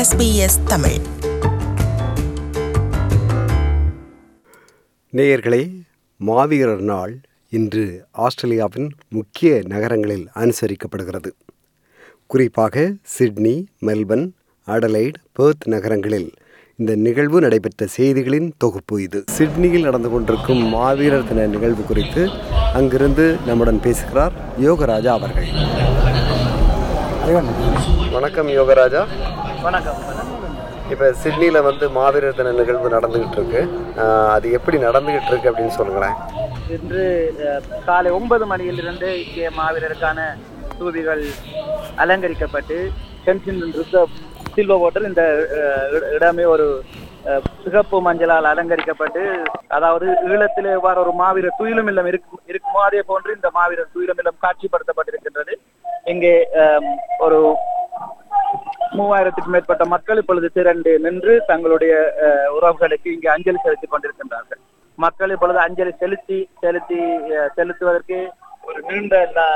SBS Tamil நேயர்களே மாவீரர் நாள் இன்று ஆஸ்திரேலியாவின் முக்கிய நகரங்களில் அனுசரிக்கப்படுகிறது குறிப்பாக சிட்னி மெல்பர்ன் அடலைட் பெர்த் நகரங்களில் இந்த நிகழ்வு நடைபெற்ற செய்திகளின் தொகுப்பு இது சிட்னியில் நடந்து கொண்டிருக்கும் மாவீரர் தின நிகழ்வு குறித்து அங்கிருந்து நம்முடன் பேசுகிறார் யோகராஜா அவர்கள் வணக்கம் யோகராஜா வணக்கம் இப்போ சிட்னியில் வந்து மாவீரர் தின நிகழ்வு நடந்துகிட்டு இருக்கு ஆஹ் அது எப்படி நடந்துகிட்டு இருக்கு அப்படின்னு சொல்லுங்களேன் இன்று அஹ், காலை ஒன்பது மணியிலிருந்து இங்கே மாவீரருக்கான தூபிகள் அலங்கரிக்கப்பட்டு கென்சின் ரிசர்வ் சில்வர் ஹோட்டல் இந்த அஹ், இட- இடமே ஒரு அஹ், சிகப்பு மஞ்சளால் அலங்கரிக்கப்பட்டு அதாவது ஈழத்தில் எவ்வாறு ஒரு மாவீரர் துயிலும் இல்லம் இருக்கும் இருக்குமோ அதே போன்று இந்த மாவீரர் துயிலும் இல்லம் காட்சிப்படுத்தப்பட்டிருக்கின்றது இங்கே அஹ், ஒரு மூவாயிரத்துக்கும் மேற்பட்ட மக்கள் இப்பொழுது திரண்டு நின்று தங்களுடைய அஹ், உறவுகளுக்கு இங்கே அஞ்சலி செலுத்திக் கொண்டிருக்கின்றார்கள் மக்கள் இப்பொழுது அஞ்சலி செலுத்தி செலுத்தி அஹ், செலுத்துவதற்கு ஒரு நீண்ட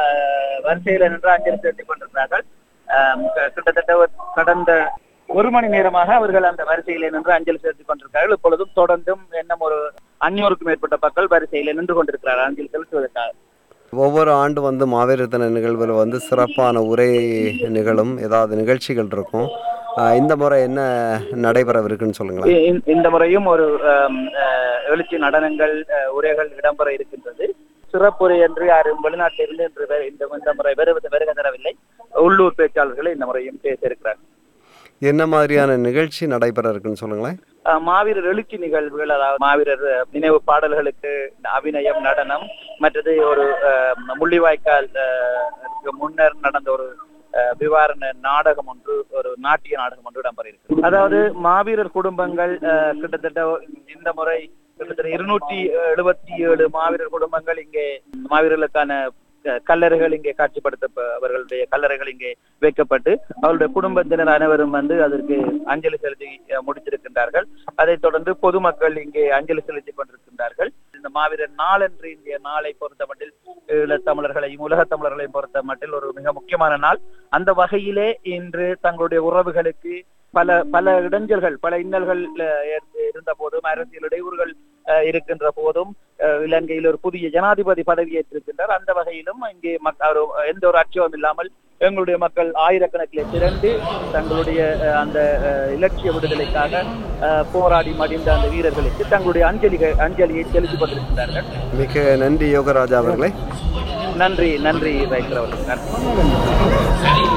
ல- வரிசையில நின்று அஞ்சலி செலுத்திக் கொண்டிருக்கிறார்கள் அஹ், க- கிட்டத்தட்ட ஒரு கடந்த ஒரு மணி நேரமாக அவர்கள் அந்த வரிசையிலே நின்று அஞ்சலி செலுத்திக் கொண்டிருக்கிறார்கள் இப்பொழுதும் தொடர்ந்தும் இன்னும் ஒரு அஞ்சூறுக்கும் மேற்பட்ட மக்கள் வரிசையில நின்று கொண்டிருக்கிறார்கள் அஞ்சலி செலுத்துவதற்காக ஒவ்வொரு ஆண்டு வந்து மாவீரர் தின நிகழ்வில் வந்து சிறப்பான உரை நிகழும் ஏதாவது நிகழ்ச்சிகள் இருக்கும் ஆஹ் இந்த முறை என்ன நடைபெறவிருக்குன்னு சொல்லுங்களேன் இ- இந்த- இந்த முறையும் ஒரு ஆம், அஹ், எழுச்சி நடனங்கள் அஹ், உரைகள் இடம்பெற இருக்கின்றது சிறப்புரை என்று யாரும் வெளிநாட்டிலிருந்து இன்று வே- இந்த இந்த முறை வருவது வருகை தரவில்லை உள்ளூர் பேச்சாளர்களை இந்த முறையும் பேச இருக்கிறார் என்ன மாதிரியான நிகழ்ச்சி நடைபெற இருக்குன்னு சொல்லுங்களேன் அஹ், மாவீரர் எழுச்சி நிகழ்வுகள் அதாவது மாவீரர் அஹ், நினைவு பாடல்களுக்கு அபிநயம் நடனம் மற்றது ஒரு அஹ், முள்ளிவாய்க்கால் அஹ், க்கு முன்னர் நடந்த ஒரு அஹ், விவாரண நாடகம் ஒன்று ஒரு நாட்டிய நாடகம் ஒன்று இடம்பெற இருக்கு அதாவது மாவீரர் குடும்பங்கள் அஹ், கிட்டத்தட்ட இந்த முறை கிட்டத்தட்ட இருநூற்றி எழுபத்தி ஏழு மாவீரர் குடும்பங்கள் இங்கே மாவீரர்களுக்கான அஹ், கல்லறைகள் இங்கே காட்சிப்படுத்த அவர்களுடைய கல்லறைகள் இங்கே வைக்கப்பட்டு அவருடைய குடும்பத்தினர் அனைவரும் வந்து அதற்கு அஞ்சலி செலுத்தி அஹ், முடித்திருக்கின்றார்கள் அதைத் தொடர்ந்து பொதுமக்கள் இங்கே அஞ்சலி செலுத்திக் கொண்டிருக்கின்றார்கள் இந்த மாவீரர் நாளன்று இந்திய நாளை பொறுத்த மட்டில் ஈழத் தமிழர்களையும் உலகத் தமிழர்களையும் பொறுத்த மட்டில் ஒரு மிக முக்கியமான நாள் அந்த வகையிலே இன்று தங்களுடைய உறவுகளுக்கு பல பல இடைஞ்சல்கள் பல இன்னல்கள் அஹ், ஏற்ப- இருந்த போதும் அரசியல் இடையூறுகள் அஹ், இருக்கின்ற போதும் அஹ், இலங்கையில் ஒரு புதிய ஜனாதிபதி பதவியேற்றிருக்கின்றார் அந்த வகையிலும் இங்கே மக்- அவர் எந்த ஒரு அச்சமும் இல்லாமல் எங்களுடைய மக்கள் ஆயிரக்கணக்கில் திரண்டு தங்களுடைய அஹ், அந்த அஹ், இலட்சிய விடுதலைக்காக அஹ், போராடி மடிந்த அந்த வீரர்களுக்கு தங்களுடைய அஞ்சலிகள் அஞ்சலியை செலுத்திக் கொண்டிருக்கின்றார்கள் மிக நன்றி யோகராஜா அவர்களே நன்றி நன்றி ரைத்தர் அவர்கள் நன்றி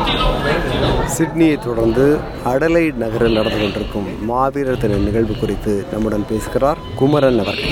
சிட்னியை தொடர்ந்து அடலைட் நகரில் நடந்து கொண்டிருக்கும் மாவீரர் தின நிகழ்வு குறித்து நம்முடன் பேசுகிறார் குமரன் அவர்கள்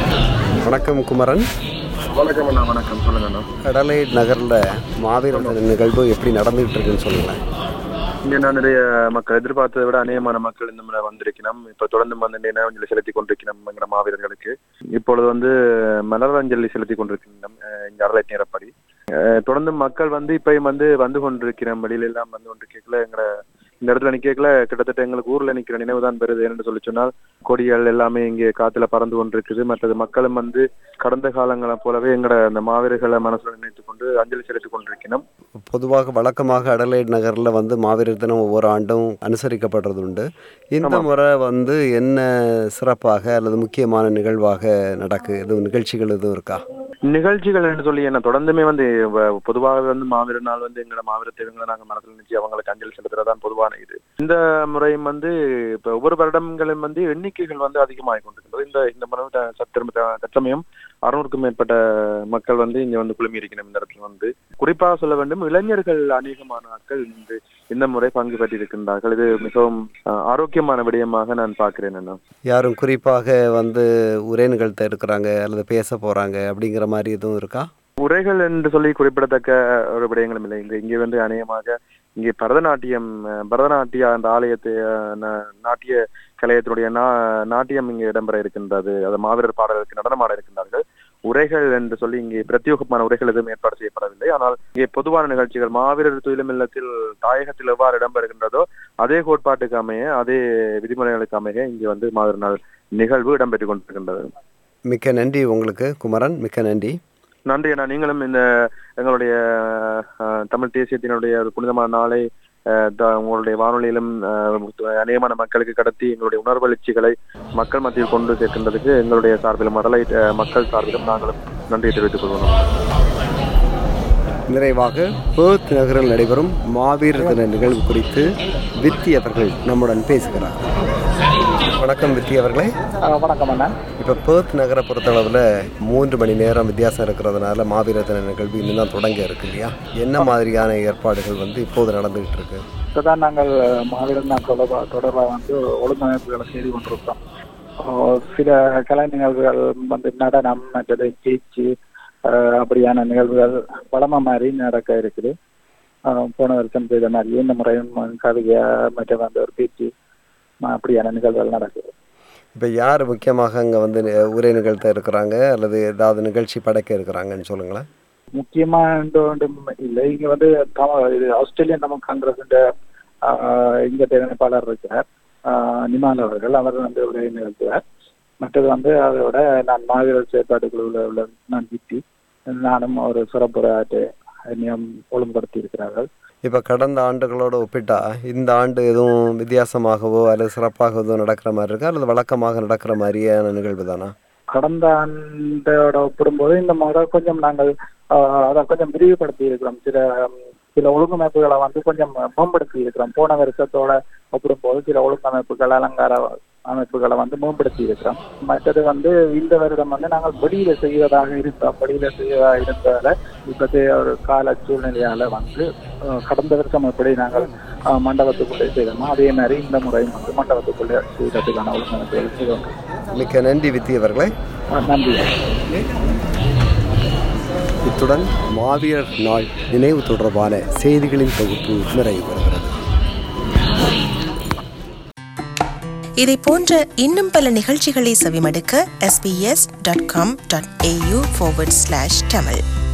வணக்கம் குமரன் வணக்கம் அண்ணா வணக்கம் சொல்லுங்க அண்ணா அடலைட் நகரில் மாவீரர் தின நிகழ்வு எப்படி நடந்துகிட்டு இருக்குன்னு சொல்லுங்களேன் இங்க நான் நிறைய மக்கள் எதிர்பார்த்ததை விட அநேகமான மக்கள் இந்த முறை வந்திருக்கணும் இப்ப தொடர்ந்து வந்து நினைவஞ்சலி செலுத்தி கொண்டிருக்கணும் எங்கட மாவீரர்களுக்கு இப்பொழுது வந்து மலரஞ்சலி செலுத்தி கொண்டிருக்கணும் அஹ் இங்க அரலைட் நேரப்படி அஹ் தொடர்ந்து மக்கள் வந்து இப்பயும் வந்து வந்து கொண்டிருக்கிறோம் வெளியில எல்லாம் வந்து கொண்டு கேட்கல எங்கட இந்த இடத்துல நிக்கல கிட்டத்தட்ட எங்களுக்கு ஊர்ல நிக்கிற நினைவு தான் பெறுது என்று சொல்லி சொன்னால் கொடிகள் எல்லாமே இங்கே காத்துல பறந்து கொண்டிருக்குது மற்றது மக்களும் வந்து கடந்த காலங்களை போலவே எங்கட அந்த மாவீரர்களை மனசுல நினைத்துக் கொண்டு அஞ்சலி செலுத்தி கொண்டிருக்கணும் பொதுவாக வழக்கமாக அடலைட் நகரில் வந்து மாவீரர் தினம் ஒவ்வொரு ஆண்டும் அனுசரிக்கப்படுறது உண்டு இந்த ஆமாம். முறை வந்து என்ன சிறப்பாக அல்லது முக்கியமான நிகழ்வாக நடக்கு எதுவும் நிகழ்ச்சிகள் எதுவும் இருக்கா நிகழ்ச்சிகள் என்று சொல்லி என்ன தொடர்ந்துமே வந்து வ- பொதுவாகவே வந்து மாவீர நாள் வந்து எங்களோட மாவீர தெய்வங்களை நாங்க மனதில் நினைச்சு அவங்களுக்கு அஞ்சலி செலுத்துறதுதான் பொதுவான இது இந்த முறையும் வந்து இப்ப ஒவ்வொரு வருடங்களும் வந்து எண்ணிக்கைகள் வந்து அதிகமாகி கொண்டிருக்கின்றது இந்த இந்த முறை த- சத்திரம் த- தற்சமயம் அறுநூறுக்கும் மேற்பட்ட மக்கள் வந்து இங்க வந்து குழுமி இருக்கணும் இந்த இடத்துல வந்து குறிப்பாக சொல்ல வேண்டும் இளைஞர்கள் அநேகமான ஆட்கள் இந்த இந்த முறை பங்கு பெற்றிருக்கின்றார்கள் இது மிகவும் அஹ், ஆரோக்கியமான விடயமாக நான் பார்க்கிறேன் என்ன யாரும் குறிப்பாக வந்து உரை நிகழ்த்த இருக்கிறாங்க அல்லது பேச போகிறாங்க அப்படிங்கிற மாதிரி எதுவும் இருக்கா உரைகள் என்று சொல்லி குறிப்பிடத்தக்க ஒரு விடயங்களும் இல்லை இங்க இங்கே வந்து அநேகமாக இங்கே பரதநாட்டியம் அஹ், பரதநாட்டிய அந்த ஆலயத்தை அஹ், ந- நாட்டிய கலையத்தினுடைய நா நாட்டியம் இங்கே இடம்பெற இருக்கின்றது அது மாவீரர் பாடலுக்கு நடனமாட இருக்கின்றார்கள் உரைகள் என்று சொல்லி இங்கே பிரத்யேகமான உரைகள் எதுவும் ஏற்பாடு செய்யப்படவில்லை ஆனால் இங்கே பொதுவான நிகழ்ச்சிகள் மாவீரர் துயிலும் இல்லத்தில் தாயகத்தில் எவ்வாறு இடம்பெறுகின்றதோ அதே கோட்பாட்டுக்கு அமைய அதே விதிமுறைகளுக்கு அமைய இங்கே வந்து மாவீரர் நாள் நிகழ்வு இடம்பெற்றுக் கொண்டிருக்கின்றது மிக்க நன்றி உங்களுக்கு குமரன் மிக்க நன்றி நன்றி அண்ணா நீங்களும் இந்த எங்களுடைய அஹ், தமிழ் தேசியத்தினுடைய ஒரு புனிதமான நாளை அஹ், த- உங்களுடைய வானொலியிலும் அஹ், அநேகமான மக்களுக்கு கடத்தி எங்களுடைய உணர்வெழுச்சிகளை மக்கள் மத்தியில் கொண்டு சேர்க்கின்றதுக்கு எங்களுடைய சார்பிலும் மடலை அஹ், மக்கள் சார்பிலும் நாங்களும் நன்றியை தெரிவித்துக் கொள்கிறோம் நிறைவாக பேர்த் நகரில் நடைபெறும் மாவீரர் தின நிகழ்வு குறித்து வித்தி அவர்கள் நம்முடன் பேசுகிறார் வணக்கம் வித்தி அவர்களே வணக்கம் அண்ணா இப்போ பேர்த் நகரை பொறுத்தளவில் மூன்று மணி நேரம் வித்தியாசம் இருக்கிறதுனால மாவீரர் தின நிகழ்வு இன்னும் தான் தொடங்க இருக்கு இல்லையா என்ன மாதிரியான ஏற்பாடுகள் வந்து இப்போது நடந்துகிட்டு இருக்கு இப்போதான் நாங்கள் மாவீரர் நாள் தொடர்பாக தொடர்பாக வந்து ஒழுங்கமைப்புகளை செய்து கொண்டிருக்கிறோம் ஆஹ் சில கலை நிகழ்வுகள் வந்து நடனம் மற்றது பேச்சு ஆஹ் அப்படியான நிகழ்வுகள் வளம மாதிரி நடக்க இருக்குது ஆஹ் போன வருஷம் செய்த மாதிரி இந்த முறையும் கவிதையா மற்ற வந்து ஒரு பேச்சு ஆஹ் அப்படியான நிகழ்வுகள் நடக்குது இப்போ யார் முக்கியமாக அங்கே வந்து நி- உரை நிகழ்த்த இருக்கிறாங்க அல்லது ஏதாவது நிகழ்ச்சி படைக்க இருக்கிறாங்கன்னு சொல்லுங்களேன் முக்கியமா இந்த ஒன்றும் இல்லை இங்க வந்து தம- இது ஆஸ்திரேலியன் தமிழ் காங்கிரஸ் இங்க தேர்ந்தெடுப்பாளர் இருக்கிறார் ஆஹ் நிமால் அவர்கள் அவர் வந்து உரை நிகழ்த்துவார் மற்றது வந்து அதோட நான் மாவீரர் செயற்பாட்டு குழுவில் உள்ள நான் வித்தி நானும் ஒரு சிறப்புரையாற்று என்னையும் ஒழுங்குபடுத்தி இருக்கிறார்கள் இப்போ கடந்த ஆண்டுகளோட ஒப்பிட்டா இந்த ஆண்டு எதுவும் வித்தியாசமாகவோ அல்லது சிறப்பாக எதுவும் நடக்கிற மாதிரி இருக்கா அல்லது வழக்கமாக நடக்கிற மாதிரியான நிகழ்வு தானா கடந்த ஆண்டோட ஒப்பிடும்போது இந்த முறை கொஞ்சம் நாங்கள் ஆஹ், அதை கொஞ்சம் விரிவுபடுத்தி இருக்கிறோம் சில ம், சில ஒழுங்கமைப்புகளை வந்து கொஞ்சம் மேம்படுத்தி இருக்கிறோம் போன வருஷத்தோட ஒப்பிடும்போது சில ஒழுங்கமைப்புகள் அலங்கார அமைப்புகளை வந்து மேம்படுத்தி இருக்கிறோம் மற்றது வந்து இந்த வருடம் வந்து நாங்கள் வெளியில செய்வதாக இருந்தோம் வெளியில செய்வதாக இருந்ததால இப்போதைய ஒரு கால சூழ்நிலையால வந்து ஆஹ், கடந்த வருஷம் எப்படி நாங்கள் ஆஹ், மண்டபத்துக்குள்ளே செய்தோமோ அதே மாதிரி இந்த முறையும் வந்து மண்டபத்துக்குள்ளே செய்வதற்கான ஒழுங்கமைப்புகள் செய்தோம் மிக்க நன்றி வித்தி அவர்களே நன்றி இத்துடன் மாவீரர் நாள் நினைவு தொடர்பான செய்திகளின் தொகுப்பு நிறைவு பெறுகிறது இதை போன்ற இன்னும் பல நிகழ்ச்சிகளை செவிமடுக்க sbs.com.au forward slash tamil